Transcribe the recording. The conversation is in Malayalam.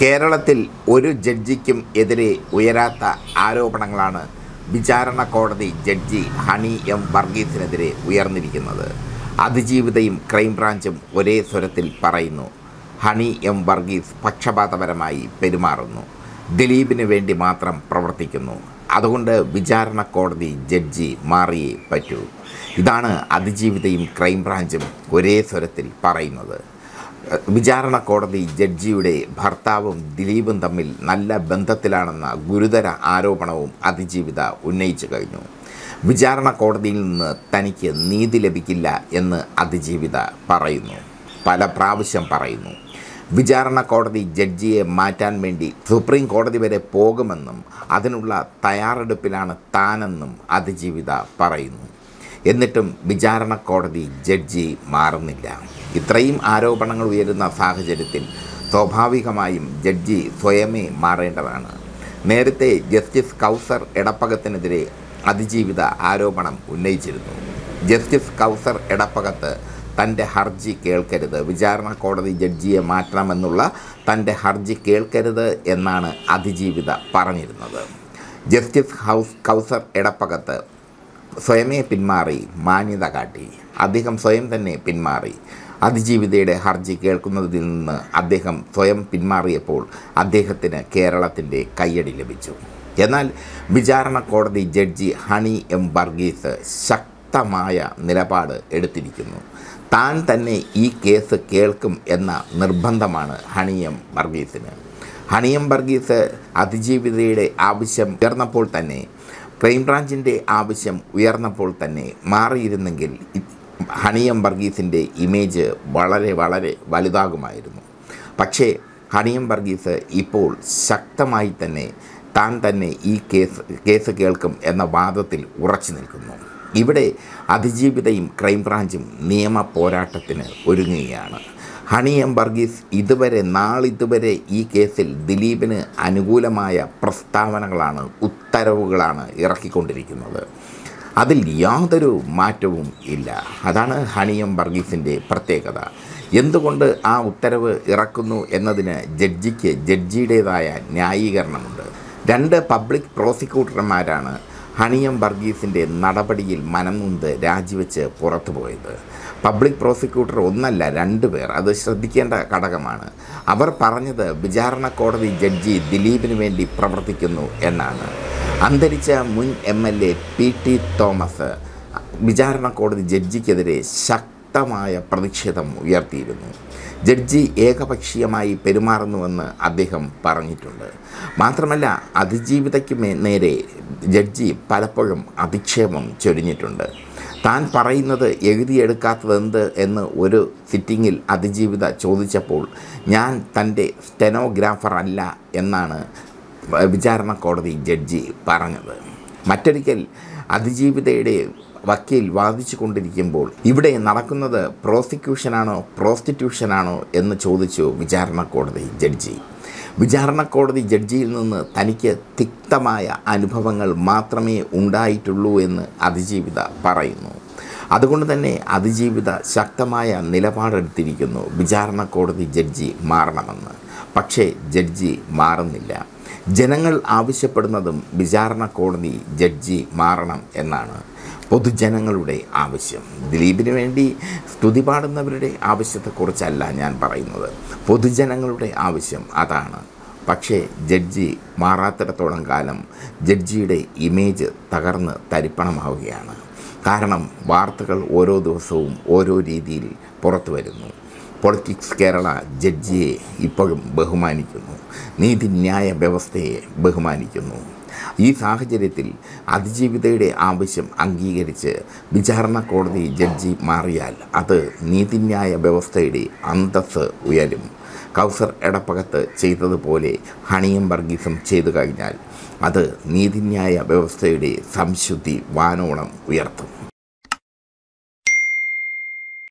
കേരളത്തിൽ ഒരു ജഡ്ജിക്കും എതിരെ ഉയരാത്ത ആരോപണങ്ങളാണ് വിചാരണ കോടതി ജഡ്ജി ഹണി എം വർഗീസിനെതിരെ ഉയർന്നിരിക്കുന്നത് അതിജീവിതയും ക്രൈംബ്രാഞ്ചും ഒരേ സ്വരത്തിൽ പറയുന്നു ഹണി എം വർഗീസ് പക്ഷപാതപരമായി പെരുമാറുന്നു ദിലീപിന് വേണ്ടി മാത്രം പ്രവർത്തിക്കുന്നു അതുകൊണ്ട് വിചാരണ കോടതി ജഡ്ജി മാറിയേ പറ്റൂ ഇതാണ് അതിജീവിതയും ക്രൈംബ്രാഞ്ചും ഒരേ സ്വരത്തിൽ പറയുന്നത് വിചാരണ കോടതി ജഡ്ജിയുടെ ഭർത്താവും ദിലീപും തമ്മിൽ നല്ല ബന്ധത്തിലാണെന്ന ഗുരുതര ആരോപണവും അതിജീവിത ഉന്നയിച്ചു കഴിഞ്ഞു വിചാരണ കോടതിയിൽ നിന്ന് തനിക്ക് നീതി ലഭിക്കില്ല എന്ന് അതിജീവിത പറയുന്നു പല പ്രാവശ്യം പറയുന്നു വിചാരണ കോടതി ജഡ്ജിയെ മാറ്റാൻ വേണ്ടി സുപ്രീം കോടതി വരെ പോകുമെന്നും അതിനുള്ള തയ്യാറെടുപ്പിലാണ് താനെന്നും അതിജീവിത പറയുന്നു എന്നിട്ടും വിചാരണ കോടതി ജഡ്ജി മാറുന്നില്ല ഇത്രയും ആരോപണങ്ങൾ ഉയരുന്ന സാഹചര്യത്തിൽ സ്വാഭാവികമായും ജഡ്ജി സ്വയമേ മാറേണ്ടതാണ് നേരത്തെ ജസ്റ്റിസ് കൗസർ എടപ്പകത്തിനെതിരെ അതിജീവിത ആരോപണം ഉന്നയിച്ചിരുന്നു ജസ്റ്റിസ് കൗസർ എടപ്പകത്ത് തൻ്റെ ഹർജി കേൾക്കരുത് വിചാരണ കോടതി ജഡ്ജിയെ മാറ്റണമെന്നുള്ള തൻ്റെ ഹർജി കേൾക്കരുത് എന്നാണ് അതിജീവിത പറഞ്ഞിരുന്നത് ജസ്റ്റിസ് ഹൗസ് കൗസർ എടപ്പകത്ത് സ്വയമേ പിന്മാറി മാന്യത കാട്ടി അദ്ദേഹം സ്വയം തന്നെ പിന്മാറി അതിജീവിതയുടെ ഹർജി കേൾക്കുന്നതിൽ നിന്ന് അദ്ദേഹം സ്വയം പിന്മാറിയപ്പോൾ അദ്ദേഹത്തിന് കേരളത്തിൻ്റെ കയ്യടി ലഭിച്ചു എന്നാൽ വിചാരണ കോടതി ജഡ്ജി ഹണി എം വർഗീസ് ശക്തമായ നിലപാട് എടുത്തിരിക്കുന്നു താൻ തന്നെ ഈ കേസ് കേൾക്കും എന്ന നിർബന്ധമാണ് ഹണി എം വർഗീസിന് ഹണിയം വർഗീസ് അതിജീവിതയുടെ ആവശ്യം ഉയർന്നപ്പോൾ തന്നെ ക്രൈംബ്രാഞ്ചിൻ്റെ ആവശ്യം ഉയർന്നപ്പോൾ തന്നെ മാറിയിരുന്നെങ്കിൽ ഇ- ഹണിയം വർഗീസിൻ്റെ ഇമേജ് വളരെ വളരെ വലുതാകുമായിരുന്നു പക്ഷേ ഹണിയം വർഗീസ് ഇപ്പോൾ ശക്തമായി തന്നെ താൻ തന്നെ ഈ കേസ് കേസ് കേൾക്കും എന്ന വാദത്തിൽ ഉറച്ചു നിൽക്കുന്നു ഇവിടെ അതിജീവിതയും ക്രൈംബ്രാഞ്ചും നിയമ പോരാട്ടത്തിന് ഒരുങ്ങുകയാണ് ഹണി എം വർഗീസ് ഇതുവരെ നാളിതുവരെ ഈ കേസിൽ ദിലീപിന് അനുകൂലമായ പ്രസ്താവനകളാണ് ഉത്തരവുകളാണ് ഇറക്കിക്കൊണ്ടിരിക്കുന്നത് അതിൽ യാതൊരു മാറ്റവും ഇല്ല അതാണ് ഹണി എം വർഗീസിൻ്റെ പ്രത്യേകത എന്തുകൊണ്ട് ആ ഉത്തരവ് ഇറക്കുന്നു എന്നതിന് ജഡ്ജിക്ക് ജഡ്ജിയുടേതായ ന്യായീകരണമുണ്ട് രണ്ട് പബ്ലിക് പ്രോസിക്യൂട്ടർമാരാണ് ഹണിയം വർഗീസിൻ്റെ നടപടിയിൽ മനംനൊന്ത് രാജിവെച്ച് പുറത്തുപോയത് പബ്ലിക് പ്രോസിക്യൂട്ടർ ഒന്നല്ല രണ്ട് പേർ അത് ശ്രദ്ധിക്കേണ്ട ഘടകമാണ് അവർ പറഞ്ഞത് വിചാരണ കോടതി ജഡ്ജി ദിലീപിന് വേണ്ടി പ്രവർത്തിക്കുന്നു എന്നാണ് അന്തരിച്ച മുൻ M L A P T Thomas വിചാരണ കോടതി ജഡ്ജിക്കെതിരെ ശക്തമായ പ്രതിഷേധം ഉയർത്തിയിരുന്നു ജഡ്ജി ഏകപക്ഷീയമായി പെരുമാറുന്നുവെന്ന് അദ്ദേഹം പറഞ്ഞിട്ടുണ്ട് മാത്രമല്ല അതിജീവിതയ്ക്ക് മേ- നേരെ ജഡ്ജി പലപ്പോഴും അധിക്ഷേപം ചൊരിഞ്ഞിട്ടുണ്ട് താൻ പറയുന്നത് എഴുതിയെടുക്കാത്തതെന്ത് എന്ന് ഒരു സിറ്റിങ്ങിൽ അതിജീവിത ചോദിച്ചപ്പോൾ ഞാൻ തൻ്റെ സ്റ്റെനോഗ്രാഫർ അല്ല എന്നാണ് വിചാരണ കോടതി ജഡ്ജി പറഞ്ഞത് മറ്റൊരിക്കൽ അതിജീവിതയുടെ വക്കീൽ വാദിച്ചു കൊണ്ടിരിക്കുമ്പോൾ ഇവിടെ നടക്കുന്നത് പ്രോസിക്യൂഷനാണോ പ്രോസ്റ്റിറ്റ്യൂഷനാണോ എന്ന് ചോദിച്ചു വിചാരണ കോടതി ജഡ്ജി വിചാരണ കോടതി ജഡ്ജിയിൽ നിന്ന് തനിക്ക് തിക്തമായ അനുഭവങ്ങൾ മാത്രമേ ഉണ്ടായിട്ടുള്ളൂ എന്ന് അതിജീവിത പറയുന്നു അതുകൊണ്ട് തന്നെ അതിജീവിത ശക്തമായ നിലപാടെടുത്തിരിക്കുന്നു വിചാരണ കോടതി ജഡ്ജി മാറണമെന്ന് പക്ഷേ ജഡ്ജി മാറുന്നില്ല ജനങ്ങൾ ആവശ്യപ്പെടുന്നതും വിചാരണ കോടതി ജഡ്ജി മാറണം എന്നാണ് പൊതുജനങ്ങളുടെ ആവശ്യം ദിലീപിന് വേണ്ടി സ്തുതി പാടുന്നവരുടെ ആവശ്യത്തെക്കുറിച്ചല്ല ഞാൻ പറയുന്നത് പൊതുജനങ്ങളുടെ ആവശ്യം അതാണ് പക്ഷേ ജഡ്ജി മാറാത്തിടത്തോളം കാലം ജഡ്ജിയുടെ ഇമേജ് തകർന്ന് തരിപ്പണമാവുകയാണ് കാരണം വാർത്തകൾ ഓരോ ദിവസവും ഓരോ രീതിയിൽ പുറത്തു വരുന്നു പൊളിറ്റിക്സ് കേരള ജഡ്ജിയെ ഇപ്പോഴും ബഹുമാനിക്കുന്നു നീതിന്യായ വ്യവസ്ഥയെ ബഹുമാനിക്കുന്നു ഈ സാഹചര്യത്തിൽ അതിജീവിതയുടെ ആവശ്യം അംഗീകരിച്ച് വിചാരണ കോടതി ജഡ്ജി മാറിയാൽ അത് നീതിന്യായ വ്യവസ്ഥയുടെ അന്തസ്സ് ഉയരും കൗസർ എടപ്പകത്ത് ചെയ്തതുപോലെ ഹണിയം വർഗീസും ചെയ്തു കഴിഞ്ഞാൽ അത് നീതിന്യായ വ്യവസ്ഥയുടെ സംശുദ്ധി വാനോളം ഉയർത്തും